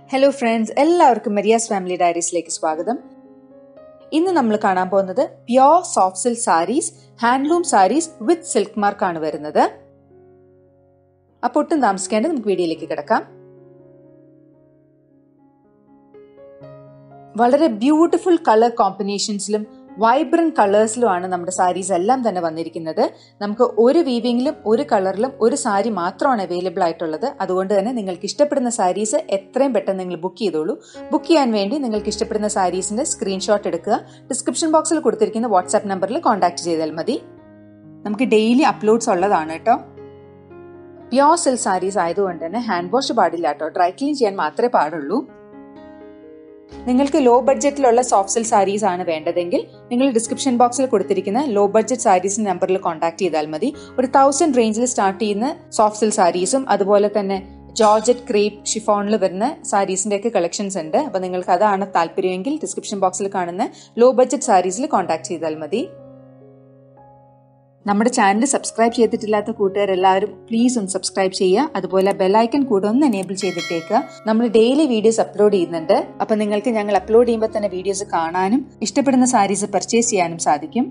hello friends എല്ലാവർക്കും Maria's family ഡയറീസിലേക്ക് സ്വാഗതം ഇന്ന് നമ്മൾ കാണാൻ പോകുന്നത് pure soft silk saris handloom saris with silk mark ആണ് വരുന്നത് അപ്പോൾ ഒട്ടും താമസിക്കാണ്ട് നമുക്ക് വീഡിയോയിലേക്ക് കിടക്കാം വളരെ ബ്യൂട്ടിഫുൾ കളർ കോമ്പിനേഷൻസിലും വൈബ്രന്റ് കളേഴ്സിലുമാണ് നമ്മുടെ സാരീസ് എല്ലാം തന്നെ വന്നിരിക്കുന്നത് നമുക്ക് ഒരു വീവിങ്ങിലും ഒരു കളറിലും ഒരു സാരി മാത്രമാണ് അവൈലബിൾ ആയിട്ടുള്ളത് അതുകൊണ്ട് തന്നെ നിങ്ങൾക്ക് ഇഷ്ടപ്പെടുന്ന സാരീസ് എത്രയും പെട്ടെന്ന് നിങ്ങൾ ബുക്ക് ചെയ്തോളൂ ബുക്ക് ചെയ്യാൻ വേണ്ടി നിങ്ങൾക്ക് ഇഷ്ടപ്പെടുന്ന സാരീസിന്റെ സ്ക്രീൻഷോട്ട് എടുക്കുക ഡിസ്ക്രിപ്ഷൻ ബോക്സിൽ കൊടുത്തിരിക്കുന്ന വാട്സാപ്പ് നമ്പറിൽ കോൺടാക്ട് ചെയ്താൽ മതി നമുക്ക് ഡെയിലി അപ്ലോഡ്സ് ഉള്ളതാണ് കേട്ടോ പ്യോർ സിൽക്ക് സാരീസ് ആയതുകൊണ്ട് തന്നെ ഹാൻഡ് വാഷ് പാടില്ല കേട്ടോ ഡ്രൈ ക്ലീൻ ചെയ്യാൻ മാത്രമേ പാടുള്ളൂ നിങ്ങൾക്ക് ലോ ബഡ്ജറ്റിലുള്ള സോഫ്റ്റ് സിൽക്ക് സാരീസ് ആണ് വേണ്ടതെങ്കിൽ നിങ്ങൾ ഡിസ്ക്രിപ്ഷൻ ബോക്സിൽ കൊടുത്തിരിക്കുന്ന ലോ ബഡ്ജറ്റ് സാരീസ് നമ്പറിൽ കോൺടാക്ട് ചെയ്താൽ മതി ഒരു തൗസൻഡ് റേഞ്ചിൽ സ്റ്റാർട്ട് ചെയ്യുന്ന സോഫ്റ്റ് സിൽക്ക് സാരീസും അതുപോലെ തന്നെ ജോർജറ്റ് ക്രീപ്പ് ഷിഫോണിൽ വരുന്ന സാരീസിന്റെ ഒക്കെ കളക്ഷൻസ് ഉണ്ട് അപ്പൊ നിങ്ങൾക്ക് അതാണ് താല്പര്യമെങ്കിൽ ഡിസ്ക്രിപ്ഷൻ ബോക്സിൽ കാണുന്ന ലോ ബഡ്ജറ്റ് സാരീസിൽ കോൺടാക്ട് ചെയ്താൽ മതി നമ്മുടെ ചാനൽ സബ്സ്ക്രൈബ് ചെയ്തിട്ടില്ലാത്ത കൂട്ടുകാരെല്ലാവരും പ്ലീസ് ഒന്ന് സബ്സ്ക്രൈബ് ചെയ്യുക അതുപോലെ ബെലൈക്കൺ കൂടെ ഒന്ന് എനേബിൾ ചെയ്തിട്ടേക്കുക നമ്മൾ ഡെയിലി വീഡിയോസ് അപ്ലോഡ് ചെയ്യുന്നുണ്ട് അപ്പൊ നിങ്ങൾക്ക് ഞങ്ങൾ അപ്ലോഡ് ചെയ്യുമ്പോൾ തന്നെ വീഡിയോസ് കാണാനും ഇഷ്ടപ്പെടുന്ന സാരീസ് പർച്ചേസ് ചെയ്യാനും സാധിക്കും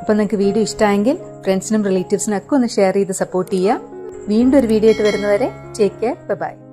അപ്പോൾ നിങ്ങൾക്ക് വീഡിയോ ഇഷ്ടമായെങ്കിൽ ഫ്രണ്ട്സിനും റിലേറ്റീവ്സിനും ഒക്കെ ഒന്ന് ഷെയർ ചെയ്ത് സപ്പോർട്ട് ചെയ്യുക വീണ്ടും ഒരു വീഡിയോ ആയിട്ട് വരുന്നവരെ ടേക്ക് കെയർ ബൈ